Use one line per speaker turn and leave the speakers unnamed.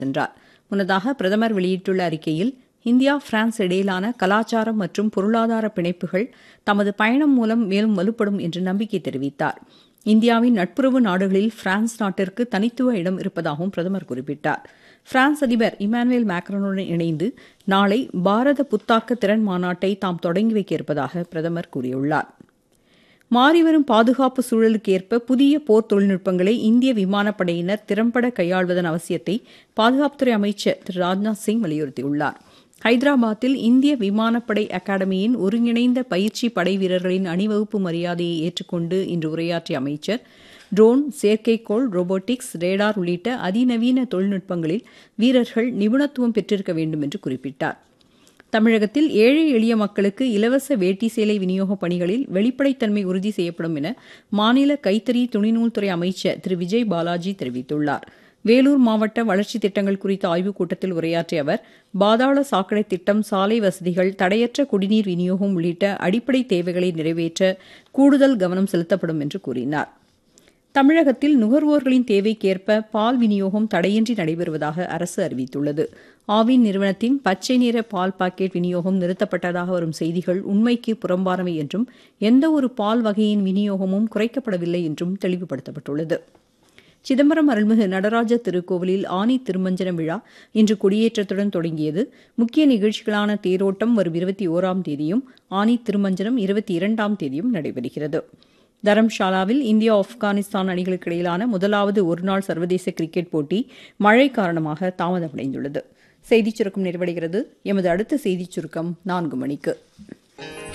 சென்றார் முன்னதாக பிரதமர் வெளியிட்டுள்ள அறிக்கையில் இந்தியா பிரான்ஸ் இடையிலான கலாச்சாரம் மற்றும் பொருளாதார பிணைப்புகள் தமது பயணம் மூலம் மேலும் வலுப்படும் என்று நம்பிக்கை தெரிவித்தார் இந்தியாவின் நட்புறவு நாடுகளில் பிரான்ஸ் நாட்டிற்கு தனித்துவ இடம் இருப்பதாகவும் பிரதமர் குறிப்பிட்டார் பிரான்ஸ் அதிபர் இமானுவேல் மேக்ரனுடன் இணைந்து நாளை பாரத புத்தாக்க திறன் மாநாட்டை தாம் தொடங்கி வைக்க இருப்பதாக பிரதமர் கூறியுள்ளார் மாறிவரும் பாதுகாப்பு சூழலுக்கு ஏற்ப புதிய போர் தொழில்நுட்பங்களை இந்திய விமானப்படையினர் திறம்பட கையாள்வதன் அவசியத்தை பாதுகாப்புத்துறை அமைச்சர் திரு ராஜ்நாத் சிங் வலியுறுத்தியுள்ளார் ஹைதராபாத்தில் இந்திய விமானப்படை அகாடமியின் ஒருங்கிணைந்த பயிற்சி படை வீரர்களின் அணிவகுப்பு மரியாதையை ஏற்றுக்கொண்டு இன்று உரையாற்றிய அமைச்சர் ட்ரோன் செயற்கைக்கோள் ரோபோட்டிக்ஸ் ரேடார் உள்ளிட்ட அதிநவீன தொழில்நுட்பங்களில் வீரர்கள் நிபுணத்துவம் பெற்றிருக்க வேண்டும் என்று குறிப்பிட்டார் தமிழகத்தில் ஏழை எளிய மக்களுக்கு இலவச வேட்டி சேலை விநியோக பணிகளில் வெளிப்படைத்தன்மை உறுதி செய்யப்படும் என மாநில கைத்தறி துணிநூல்துறை அமைச்சர் திரு விஜய் பாலாஜி தெரிவித்துள்ளார் வேலூர் மாவட்ட வளர்ச்சித் திட்டங்கள் குறித்த ஆய்வுக் கூட்டத்தில் உரையாற்றிய அவர் பாதாள சாக்கடை திட்டம் சாலை வசதிகள் தடையற்ற குடிநீர் விநியோகம் உள்ளிட்ட அடிப்படை தேவைகளை நிறைவேற்ற கூடுதல் கவனம் செலுத்தப்படும் என்று கூறினார் தமிழகத்தில் நுகர்வோர்களின் தேவைக்கேற்ப பால் விநியோகம் தடையின்றி நடைபெறுவதாக அரசு அறிவித்துள்ளது ஆவின் நிறுவனத்தின் பச்சை நிற பால் பாக்கெட் விநியோகம் நிறுத்தப்பட்டதாக வரும் செய்திகள் உண்மைக்கு புறம்பானவை என்றும் எந்த ஒரு பால் வகையின் விநியோகமும் குறைக்கப்படவில்லை என்றும் தெளிவுபடுத்தப்பட்டுள்ளது சிதம்பரம் அருள்மிகு நடராஜ திருக்கோவிலில் ஆனி திருமஞ்சன விழா இன்று கொடியேற்றத்துடன் தொடங்கியது முக்கிய நிகழ்ச்சிகளான தேரோட்டம் வரும் இருபத்தி ஓராம் தேதியும் ஆனி திருமஞ்சனம் இருபத்தி இரண்டாம் தேதியும் நடைபெறுகிறது தரம்ஷாலாவில் இந்தியா ஆப்கானிஸ்தான் அணிகளுக்கு இடையிலான முதலாவது ஒருநாள் சர்வதேச கிரிக்கெட் போட்டி மழை காரணமாக தாமதமடைந்துள்ளது செய்திச் சுருக்கம் நிறைவடைகிறது எமது அடுத்த செய்திச் சுருக்கம் நான்கு மணிக்கு